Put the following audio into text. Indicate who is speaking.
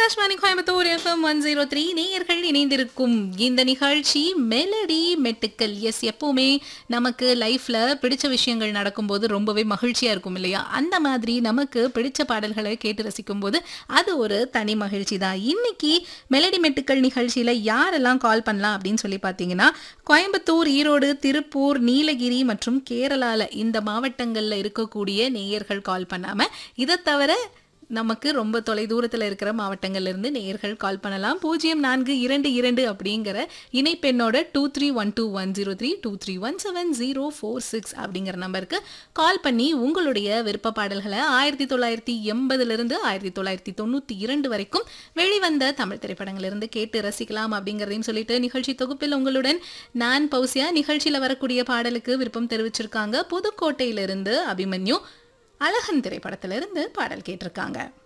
Speaker 1: Akashvani Coimbatore FM one zero three நேயர்கள் இணைந்திருக்கும் இந்த நிகழ்ச்சி மெலடி மெட்டுக்கள் எஸ் எப்பவுமே நமக்கு லைஃப்ல பிடிச்ச விஷயங்கள் நடக்கும்போது ரொம்பவே மகிழ்ச்சியா இருக்கும் இல்லையா அந்த மாதிரி நமக்கு பிடிச்ச பாடல்களை கேட்டு ரசிக்கும் போது அது ஒரு தனி மகிழ்ச்சி தான் இன்னைக்கு மெலடி மெட்டுக்கள் நிகழ்ச்சியில யாரெல்லாம் கால் பண்ணலாம் அப்படின்னு சொல்லி பார்த்தீங்கன்னா கோயம்புத்தூர் ஈரோடு திருப்பூர் நீலகிரி மற்றும் கேரளால இந்த மாவட்டங்கள்ல இருக்கக்கூடிய நேயர்கள் கால் பண்ணாம இதை தவிர நமக்கு ரொம்ப தொலைதூரத்தில் இருக்கிற மாவட்டங்கள்ல இருந்து நேயர்கள் கால் பண்ணலாம் பூஜ்ஜியம் நான்கு இரண்டு இரண்டு அப்படிங்கிற இணைப்பெண்ணோட two three one two one zero three two three one seven zero four six அப்படிங்கிற நம்பருக்கு கால் பண்ணி உங்களுடைய விருப்ப பாடல்களை ஆயிரத்தி தொள்ளாயிரத்தி எண்பதுலேருந்து ஆயிரத்தி தொள்ளாயிரத்தி தொண்ணூற்றி இரண்டு வரைக்கும் வெளிவந்த தமிழ் திரைப்படங்களிலிருந்து கேட்டு ரசிக்கலாம் அப்படிங்கிறதையும் சொல்லிட்டு நிகழ்ச்சி தொகுப்பில் உங்களுடன் நான் பௌசியா நிகழ்ச்சியில் வரக்கூடிய பாடலுக்கு விருப்பம் தெரிவிச்சிருக்காங்க புதுக்கோட்டையிலிருந்து அபிமன்யு அழகன் திரைப்படத்திலிருந்து பாடல் கேட்டிருக்காங்க